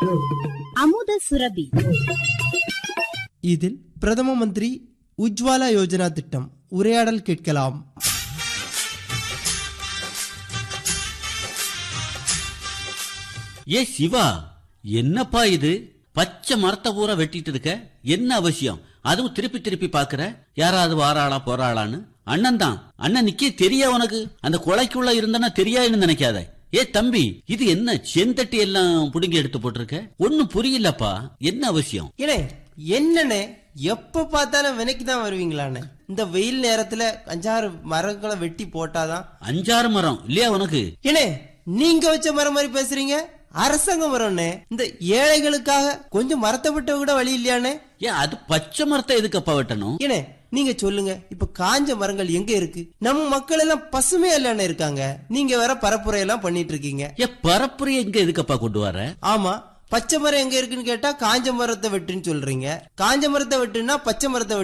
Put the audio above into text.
அமுத சுரபி இதில் பிரதம மந்திரி உஜ்வாலா யோஜனா திட்டம் உரையாடல் கேட்கலாம் ஏ சிவா என்னப்பா இது பச்சை மரத்தை பூரா வெட்டிட்டு இருக்க என்ன அவசியம் அதுவும் திருப்பி திருப்பி பாக்குற யாராவது வாராளா போறாளான்னு அண்ணன் தான் அண்ணன் நிக்க தெரியா உனக்கு அந்த கொலைக்குள்ள இருந்தனா தெரியாதுன்னு நினைக்காத ஏ தம்பி இது என்ன செந்தட்டி எல்லாம் புடுங்கி எடுத்து போட்டிருக்க ஒண்ணும் புரியலப்பா என்ன அவசியம் ஏனே என்னண்ணே எப்ப பார்த்தாலும் வினைக்கு தான் வருவீங்களாண்ணே இந்த வெயில் நேரத்துல அஞ்சாறு மரங்களை வெட்டி போட்டாதான் அஞ்சாறு மரம் இல்லையா உனக்கு ஏனே நீங்க வச்ச மரம் மாதிரி பேசுறீங்க அரசாங்க மரம்ண்ணே இந்த ஏழைகளுக்காக கொஞ்சம் மரத்தை விட்ட கூட வழி இல்லையாண்ணே ஏன் அது பச்சை மரத்தை எதுக்கப்பா வெட்டணும் ஏனே நீங்க சொல்லுங்க இப்ப காஞ்ச மரங்கள் எங்க இருக்கு நம்ம மக்கள் எல்லாம் பசுமையா இல்லன்னு இருக்காங்க நீங்க வேற பரப்புரை எல்லாம் பண்ணிட்டு இருக்கீங்க ஏ பரப்புரை எங்க எதுக்கப்பா கொண்டு வர ஆமா பச்சை மரம் எங்க இருக்குன்னு கேட்டா காஞ்ச மரத்தை வெட்டுன்னு சொல்றீங்க காஞ்ச மரத்தை வெட்டுனா பச்சை மரத்தை